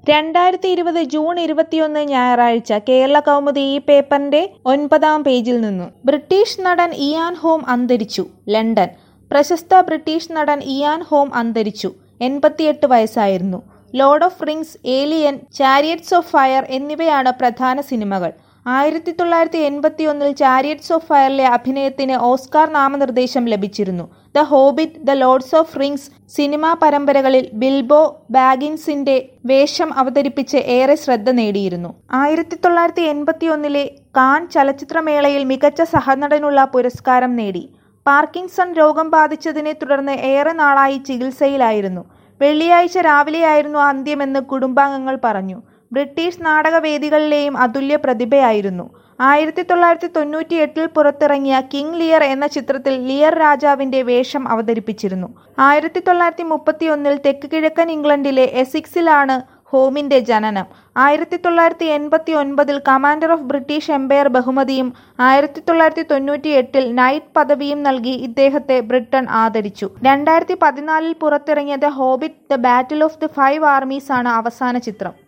രണ്ടായിരത്തി ഇരുപത് ജൂൺ ഇരുപത്തിയൊന്ന് ഞായറാഴ്ച കേരള കൗമുദി ഈ പേപ്പറിന്റെ ഒൻപതാം പേജിൽ നിന്നു ബ്രിട്ടീഷ് നടൻ ഇയാൻ ഹോം അന്തരിച്ചു ലണ്ടൻ പ്രശസ്ത ബ്രിട്ടീഷ് നടൻ ഇയാൻ ഹോം അന്തരിച്ചു എൺപത്തിയെട്ട് വയസ്സായിരുന്നു Lord of Rings Alien Chariots of Fire എന്നിവയാണ് പ്രധാന സിനിമകൾ ആയിരത്തി തൊള്ളായിരത്തി എൺപത്തി ഒന്നിൽ ചാരിയറ്റ്സ് ഓഫ് ഫയറിലെ അഭിനയത്തിന് ഓസ്കാർ നാമനിർദ്ദേശം ലഭിച്ചിരുന്നു the Hobbit the Lords of Rings cinema പരമ്പരകളിൽ ബിൽബോ ബാഗിൻസിന്റെ വേഷം അവതരിപ്പിച്ച് ഏറെ ശ്രദ്ധ നേടിയിരുന്നു ആയിരത്തി തൊള്ളായിരത്തി എൺപത്തി ഒന്നിലെ കാൻ ചലച്ചിത്രമേളയിൽ മികച്ച സഹനടനുള്ള പുരസ്കാരം നേടി പാർക്കിൻസൺ രോഗം ബാധിച്ചതിനെ തുടർന്ന് ഏറെ നാളായി ചികിത്സയിലായിരുന്നു വെള്ളിയാഴ്ച രാവിലെയായിരുന്നു അന്ത്യമെന്ന് കുടുംബാംഗങ്ങൾ പറഞ്ഞു ബ്രിട്ടീഷ് നാടകവേദികളിലെയും അതുല്യ പ്രതിഭയായിരുന്നു ആയിരത്തി തൊള്ളായിരത്തി തൊണ്ണൂറ്റി എട്ടിൽ പുറത്തിറങ്ങിയ കിങ് ലിയർ എന്ന ചിത്രത്തിൽ ലിയർ രാജാവിന്റെ വേഷം അവതരിപ്പിച്ചിരുന്നു ആയിരത്തി തൊള്ളായിരത്തി മുപ്പത്തി ഒന്നിൽ തെക്ക് കിഴക്കൻ ഇംഗ്ലണ്ടിലെ എസിക്സിലാണ് ഹോമിന്റെ ജനനം ആയിരത്തി തൊള്ളായിരത്തി എൺപത്തി ഒൻപതിൽ കമാൻഡർ ഓഫ് ബ്രിട്ടീഷ് എംപയർ ബഹുമതിയും ആയിരത്തി തൊള്ളായിരത്തി തൊണ്ണൂറ്റി എട്ടിൽ നൈറ്റ് പദവിയും നൽകി ഇദ്ദേഹത്തെ ബ്രിട്ടൻ ആദരിച്ചു രണ്ടായിരത്തി പതിനാലിൽ പുറത്തിറങ്ങിയ the Hobbit the Battle of the Five Armies ആണ് അവസാന ചിത്രം